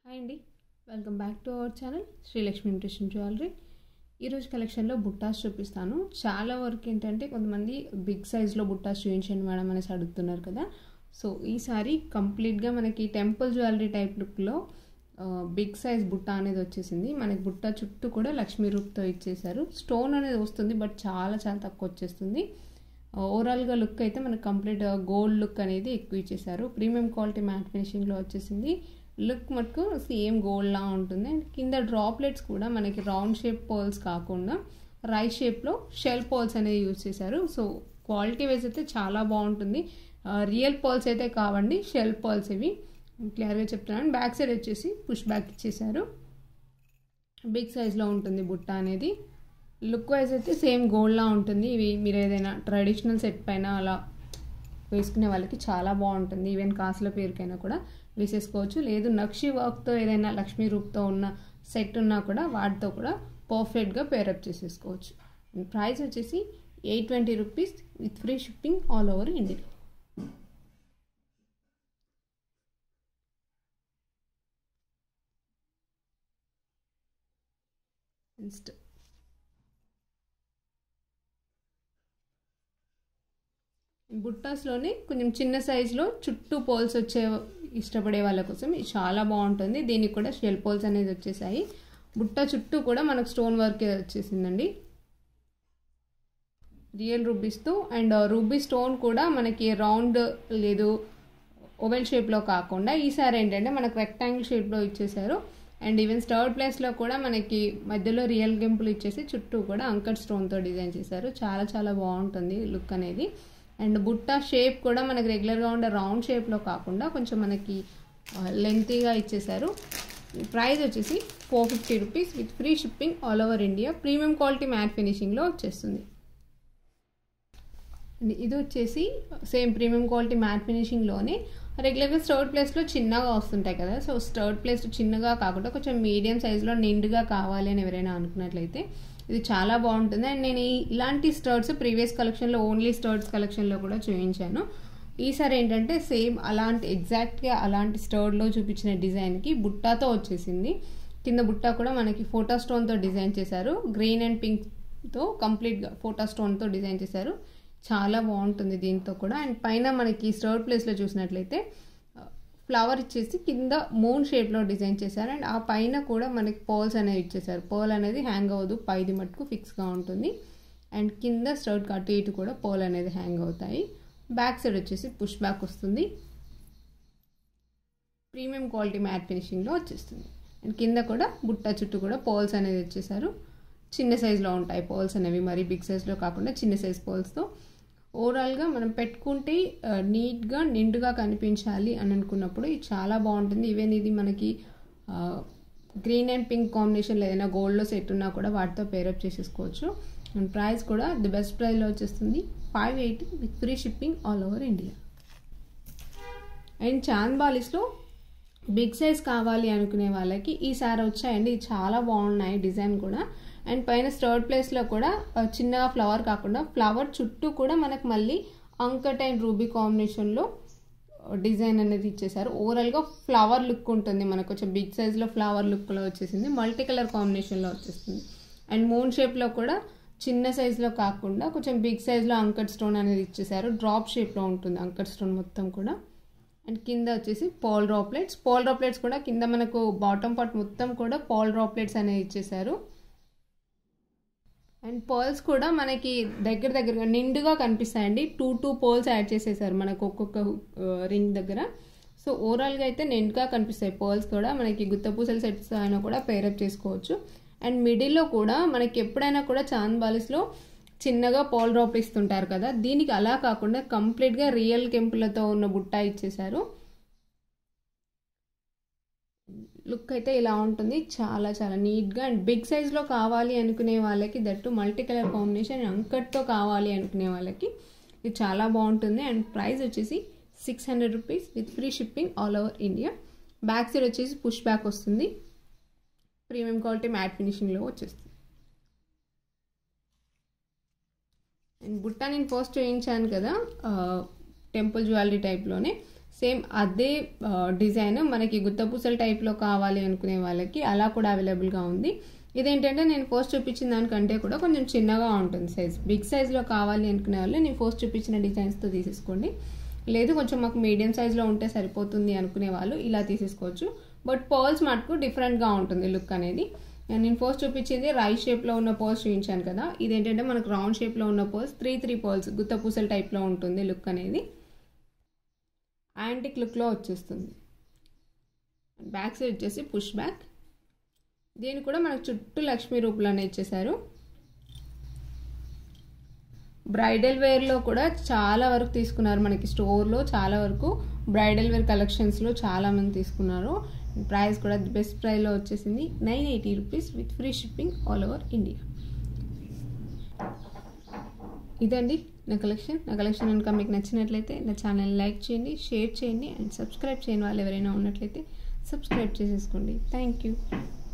hi అండి welcome back to our channel Srilakshmi ఇంట్రెషన్ jewellery ఈరోజు కలెక్షన్లో బుట్టాస్ చూపిస్తాను చాలా వరకు ఏంటంటే కొంతమంది బిగ్ సైజ్లో బుట్టాస్ చూపించండి మేడం అనేసి అడుగుతున్నారు కదా సో ఈసారి కంప్లీట్గా మనకి టెంపుల్ జ్యువెలరీ టైప్ లుక్లో బిగ్ సైజ్ బుట్ట అనేది వచ్చేసింది మనకి బుట్ట చుట్టూ కూడా లక్ష్మీ రూప్తో ఇచ్చేసారు స్టోన్ అనేది వస్తుంది బట్ చాలా చాలా తక్కువ వచ్చేస్తుంది ఓవరాల్గా లుక్ అయితే మనకు కంప్లీట్ గోల్డ్ లుక్ అనేది ఎక్కువ ఇచ్చేసారు ప్రీమియం క్వాలిటీ మ్యాట్ ఫినిషింగ్లో వచ్చేసింది లుక్ మటుకు సేమ్ గోల్డ్లా ఉంటుంది అండ్ కింద డ్రాప్లెట్స్ కూడా మనకి రౌండ్ షేప్ పోల్స్ కాకుండా రైస్ షేప్లో షెల్ పోల్స్ అనేది యూజ్ చేశారు సో క్వాలిటీ వైజ్ అయితే చాలా బాగుంటుంది రియల్ పోల్స్ అయితే కావండి షెల్ పోల్స్ ఇవి క్లియర్గా చెప్తున్నాను బ్యాక్ సైడ్ వచ్చేసి పుష్ బ్యాక్ ఇచ్చేసారు బిగ్ సైజ్లో ఉంటుంది బుట్ట అనేది లుక్ వైజ్ అయితే సేమ్ గోల్డ్లా ఉంటుంది ఇవి మీరు ఏదైనా ట్రెడిషనల్ సెట్ పైన అలా వేసుకునే వాళ్ళకి చాలా బాగుంటుంది ఈవెన్ కాసుల పేరుకైనా కూడా వేసేసుకోవచ్చు లేదు నక్షి వర్క్తో ఏదైనా లక్ష్మీ రూప్తో ఉన్న సెట్ ఉన్నా కూడా వాటితో కూడా పర్ఫెక్ట్గా పేరప్ చేసేసుకోవచ్చు ప్రైస్ వచ్చేసి eight twenty rupees with free shipping all over India next బుట్టాస్లోనే కొంచెం చిన్న సైజులో చుట్టూ పోల్స్ వచ్చే ఇష్టపడే వాళ్ళ కోసం ఇది చాలా బాగుంటుంది దీనికి కూడా షెల్ పోల్స్ అనేది వచ్చేసాయి బుట్ట చుట్టూ కూడా మనకు స్టోన్ వర్క్ వచ్చేసిందండి రియల్ రూబీస్తో అండ్ రూబీ స్టోన్ కూడా మనకి రౌండ్ లేదు ఓవెల్ షేప్లో కాకుండా ఈసారి ఏంటంటే మనకు రెక్టాంగిల్ షేప్లో ఇచ్చేసారు అండ్ ఈవెన్ థర్డ్ ప్లేస్లో కూడా మనకి మధ్యలో రియల్ గెంపులు ఇచ్చేసి చుట్టూ కూడా అంకట్ స్టోన్తో డిజైన్ చేశారు చాలా చాలా బాగుంటుంది లుక్ అనేది అండ్ బుట్ట షేప్ కూడా మనకి రెగ్యులర్గా ఉండే రౌండ్ షేప్లో కాకుండా కొంచెం మనకి లెంతీగా ఇచ్చేసారు ప్రైస్ వచ్చేసి four fifty rupees with free shipping all over India premium quality matte ఫినిషింగ్లో వచ్చేస్తుంది ఇది వచ్చేసి సేమ్ ప్రీమియం క్వాలిటీ మ్యాట్ ఫినిషింగ్లోనే రెగ్యులర్గా స్టర్డ్ ప్లేస్లో చిన్నగా వస్తుంటాయి కదా సో స్టర్డ్ ప్లేస్ చిన్నగా కాకుండా కొంచెం మీడియం సైజులో నిండుగా కావాలి అని ఎవరైనా అనుకున్నట్లయితే ఇది చాలా బాగుంటుంది అండ్ నేను ఇలాంటి స్టర్ట్స్ ప్రీవియస్ కలెక్షన్లో ఓన్లీ స్టర్ట్స్ కలెక్షన్లో కూడా చూపించాను ఈసారి ఏంటంటే సేమ్ అలాంటి ఎగ్జాక్ట్గా అలాంటి స్టర్డ్లో చూపించిన డిజైన్కి బుట్టాతో వచ్చేసింది కింద బుట్ట కూడా మనకి ఫోటో స్టోన్తో డిజైన్ చేశారు గ్రీన్ అండ్ పింక్తో కంప్లీట్గా ఫోటో స్టోన్తో డిజైన్ చేశారు చాలా బాగుంటుంది దీంతో కూడా అండ్ పైన మనకి స్టర్డ్ ప్లేస్లో చూసినట్లయితే ఫ్లవర్ ఇచ్చేసి కింద మూన్ షేప్లో డిజైన్ చేశారు అండ్ ఆ పైన కూడా మనకి పోల్స్ అనేవి ఇచ్చేసారు పోల్ అనేది హ్యాంగ్ అవ్వదు పైది మటుకు ఫిక్స్గా ఉంటుంది అండ్ కింద స్టర్ట్ అటు ఇటు కూడా పోల్ అనేది హ్యాంగ్ అవుతాయి బ్యాక్ సైడ్ వచ్చేసి పుష్ బ్యాక్ వస్తుంది ప్రీమియం క్వాలిటీ మ్యాట్ ఫినిషింగ్లో వచ్చేస్తుంది అండ్ కింద కూడా బుట్ట చుట్టూ కూడా పోల్స్ అనేది వచ్చేసారు చిన్న సైజులో ఉంటాయి పోల్స్ అనేవి మరి బిగ్ సైజ్లో కాకుండా చిన్న సైజ్ పోల్స్తో ఓవరాల్గా మనం పెట్టుకుంటే నీట్గా నిండుగా కనిపించాలి అని అనుకున్నప్పుడు ఇది చాలా బాగుంటుంది ఈవెన్ ఇది మనకి గ్రీన్ అండ్ పింక్ కాంబినేషన్లో ఏదైనా గోల్డ్లో సెట్ ఉన్నా కూడా వాటితో పేరప్ చేసేసుకోవచ్చు అండ్ ప్రైస్ కూడా ది బెస్ట్ ప్రైస్లో వచ్చేస్తుంది five eighty with free shipping all over India and chand బాలిస్లో బిగ్ సైజ్ కావాలి అనుకునే వాళ్ళకి ఈసారి వచ్చాయండి చాలా బాగున్నాయి డిజైన్ కూడా అండ్ పైన స్టర్డ్ ప్లేస్లో కూడా చిన్నగా ఫ్లవర్ కాకుండా ఫ్లవర్ చుట్టూ కూడా మనకు మళ్ళీ అంకట్ అండ్ రూబీ కాంబినేషన్లో డిజైన్ అనేది ఇచ్చేసారు ఓవరాల్గా ఫ్లవర్ లుక్ ఉంటుంది మనకు కొంచెం బిగ్ సైజ్లో ఫ్లవర్ లుక్లో వచ్చేసింది మల్టీ కలర్ కాంబినేషన్లో వచ్చేస్తుంది అండ్ మూన్ షేప్లో కూడా చిన్న సైజులో కాకుండా కొంచెం బిగ్ సైజ్లో అంకట్ స్టోన్ అనేది ఇచ్చేసారు డ్రాప్ షేప్లో ఉంటుంది అంకట్ స్టోన్ మొత్తం కూడా అండ్ కింద వచ్చేసి పాల్ డ్రాప్లెట్స్ పాల్ డ్రాప్లెట్స్ కూడా కింద మనకు బాటమ్ పార్ట్ మొత్తం కూడా పాల్ డ్రాప్లెట్స్ అనేవి ఇచ్చేసారు అండ్ పోల్స్ కూడా మనకి దగ్గర దగ్గరగా నిండుగా కనిపిస్తాయండి టూ టూ పోల్స్ యాడ్ చేసేసారు మనకు ఒక్కొక్క రింగ్ దగ్గర సో ఓవరాల్గా అయితే నిండుగా కనిపిస్తాయి పోల్స్ కూడా మనకి గుత్తపూసల సెట్స్ అయినా కూడా పేరప్ చేసుకోవచ్చు అండ్ మిడిల్లో కూడా మనకి ఎప్పుడైనా కూడా చాంద్ బాలిస్లో చిన్నగా పోల్ డ్రాప్ ఇస్తుంటారు కదా దీనికి అలా కాకుండా కంప్లీట్గా రియల్ కెంపులతో ఉన్న బుట్ట ఇచ్చేసారు లుక్ అయితే ఇలా ఉంటుంది చాలా చాలా నీట్గా అండ్ బిగ్ సైజ్లో కావాలి అనుకునే వాళ్ళకి దట్టు మల్టీ కలర్ కాంబినేషన్ అంకట్తో కావాలి అనుకునే వాళ్ళకి ఇది చాలా బాగుంటుంది అండ్ ప్రైస్ వచ్చేసి six hundred rupees with free shipping all over India back side వచ్చేసి పుష్ బ్యాక్ వస్తుంది ప్రీమియం క్వాలిటీ మ్యాట్ ఫినిషింగ్లో వచ్చేస్తుంది అండ్ బుట్ట నేను ఫస్ట్ చూపించాను కదా టెంపుల్ జ్యువెలరీ టైప్లోనే సేమ్ అదే డిజైన్ మనకి గుత్తపూసల టైప్లో కావాలి అనుకునే వాళ్ళకి అలా కూడా అవైలబుల్గా ఉంది ఇదేంటంటే నేను పోస్ట్ చూపించిన దానికంటే కూడా కొంచెం చిన్నగా ఉంటుంది సైజ్ బిగ్ సైజ్లో కావాలి అనుకునే వాళ్ళు నేను పోస్ట్ చూపించిన డిజైన్స్తో తీసేసుకోండి లేదు కొంచెం మాకు మీడియం సైజ్లో ఉంటే సరిపోతుంది అనుకునే వాళ్ళు ఇలా తీసేసుకోవచ్చు బట్ పర్ల్స్ మటుకు డిఫరెంట్గా ఉంటుంది లుక్ అనేది నేను పోస్ట్ చూపించింది రైట్ షేప్లో ఉన్న పర్ల్స్ చూపించాను కదా ఇదేంటంటే మనకు రౌండ్ షేప్లో ఉన్న పర్ల్స్ త్రీ త్రీ పర్ల్స్ గుత్తపూసల టైప్లో ఉంటుంది లుక్ అనేది యాంటిక్ లుక్లో వచ్చేస్తుంది బ్యాక్ సైడ్ వచ్చేసి పుష్ బ్యాక్ దీన్ని కూడా మనకు చుట్టూ లక్ష్మీ రూపులోనే ఇచ్చేసారు బ్రైడల్ వేర్లో కూడా చాలా వరకు తీసుకున్నారు మనకి స్టోర్లో చాలా వరకు బ్రైడల్ వేర్ కలెక్షన్స్లో చాలామంది తీసుకున్నారు ప్రైస్ కూడా బెస్ట్ ప్రైస్లో వచ్చేసింది nine eighty rupees with free shipping all over India ఇదండి నా కలెక్షన్ నా కలెక్షన్ కనుక మీకు నచ్చినట్లయితే నా ఛానల్ లైక్ చేయండి షేర్ చేయండి అండ్ సబ్స్క్రైబ్ చేయని వాళ్ళు ఎవరైనా ఉన్నట్లయితే సబ్స్క్రైబ్ చేసేసుకోండి థ్యాంక్ యూ